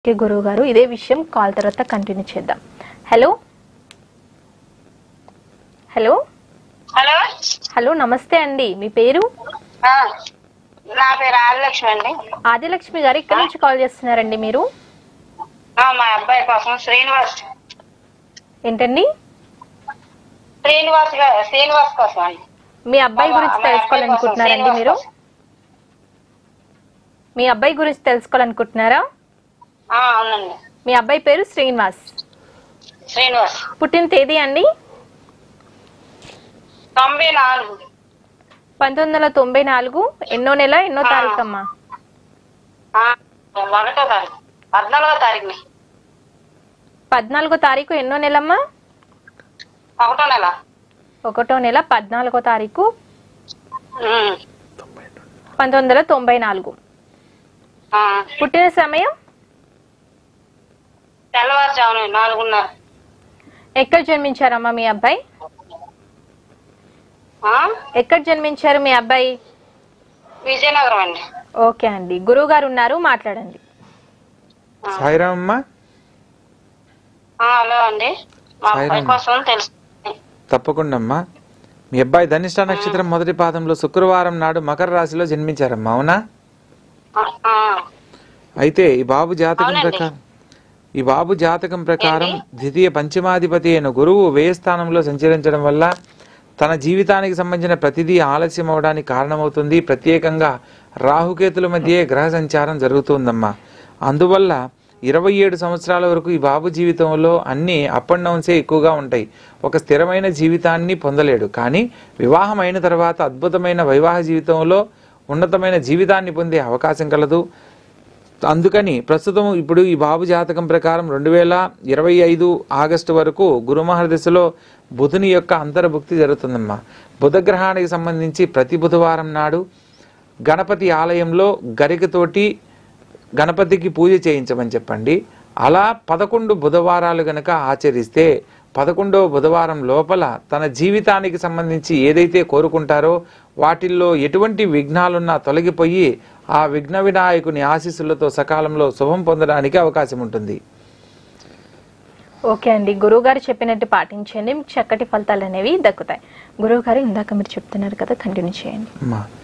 Okay గురువు గారు ఇదే విషయం కాల్ తర్వాత కంటిన్యూ చేద్దాం హలో హలో హలో హలో నమస్తే అండి మీ పేరు ఆ, నా పేరు ఆదిలక్ష్మి అండి ఆదిలక్ష్మి గారు ఇక్కడ నుంచి కాల్ చేస్తున్నారండి మీరు ఆ, మా అబ్బాయి కోసం శ్రీనివాస్ ఏంటండి శ్రీనివాస్ గా- శ్రీనివాస్ కోసం అండి మీ అబ్బాయి మా- గురించి మా అబ్బాయి తెలుసుకోవాలనుకుంటున్నారండి కోసం, మీరు శ్రీనివాస్ మీ అబ్బాయి గురించి తెలుసుకోవాలనుకుంటున్నారా ఆ, అవునండి మీ అబ్బాయి పేరు శ్రీనివాస్ శ్రీనివాస్ పుట్టిన తేదీ అండి తొంభై నాలుగు పంతొమ్మిది వందల తొంభై నాలుగు ఎన్నో నెల ఎన్నో ఆ. తారీఖు అమ్మా ఆ, ఒకటో తారీఖు పద్నాలుగో తారీఖుని పద్నాలుగో తారీఖు ఎన్నో నెలమ్మా ఒకటో నెల ఒకటో నెల పద్నాలుగో తారీఖు ఉమ్. పంతొమ్మిది వందల తొంభై నాలుగు ఆ, పుట్టిన సమయం తెల్లవారుజామున నాలుగున్నర ఎక్కడ జన్మించారమ్మా మీ అబ్బాయి ఆ, ఎక్కడ జన్మించారు మీ అబ్బాయి విజయనగరం అండి ఓకే అండి గురువు గారు ఉన్నారు మాట్లాడండి సాయిరామ్ అమ్మా ఆ, హలో అండి మా అబ్బాయి సాయిరామ్. కోసం తెలుసు తప్పకుండా అమ్మా మీ అబ్బాయి ధనిష్ట నక్షత్రం మొదటి పాదంలో శుక్రవారం నాడు మకర రాశిలో జన్మించారమ్మా అవునా ఆ, ఆ, అయితే ఈ బాబు జాతకం అవునండి. ప్రకారం ఈ బాబు జాతకం ప్రకారం ద్వితీయ పంచమాధిపతి అయిన గురువు వ్యయ స్థానంలో సంచరించడం వల్ల తన జీవితానికి సంబంధించిన ప్రతిదీ ఆలస్యం అవడానికి కారణమవుతుంది ప్రత్యేకంగా రాహుకేతుల మధ్య గ్రహ సంచారం జరుగుతుందమ్మా అందువల్ల ఇరవై ఏడు సంవత్సరాల వరకు ఈ బాబు జీవితంలో అన్ని అప్ అండ్ డౌన్సే ఎక్కువగా ఉంటాయి ఒక స్థిరమైన జీవితాన్ని పొందలేడు కానీ వివాహం అయిన తర్వాత అద్భుతమైన వైవాహ జీవితంలో ఉన్నతమైన జీవితాన్ని పొందే అవకాశం కలదు అందుకని ప్రస్తుతం ఇప్పుడు ఈ బాబు జాతకం ప్రకారం రెండు వేల ఇరవై ఐదు ఆగస్టు వరకు గురుమహర దశలో బుధుని యొక్క అంతర్భుక్తి జరుగుతుందమ్మా బుధగ్రహానికి సంబంధించి ప్రతి బుధవారం నాడు గణపతి ఆలయంలో గరికతోటి గణపతికి పూజ చేయించమని చెప్పండి అలా పదకొండు బుధవారాలు గనక ఆచరిస్తే పదకొండవ బుధవారం లోపల తన జీవితానికి సంబంధించి ఏదైతే కోరుకుంటారో వాటిల్లో ఎటువంటి విఘ్నాలున్నా తొలగిపోయి ఆ విఘ్న వినాయకుని ఆశీస్సులతో సకాలంలో శుభం పొందడానికి అవకాశం ఉంటుంది ఓకే అండి గురువు గారు చెప్పినట్టు పాటించండి మీకు చక్కటి ఫలితాలు అనేవి దక్కుతాయి గురువు గారు ఇందాక మీరు చెప్తున్నారు కదా కంటిన్యూ చేయండి అమ్మా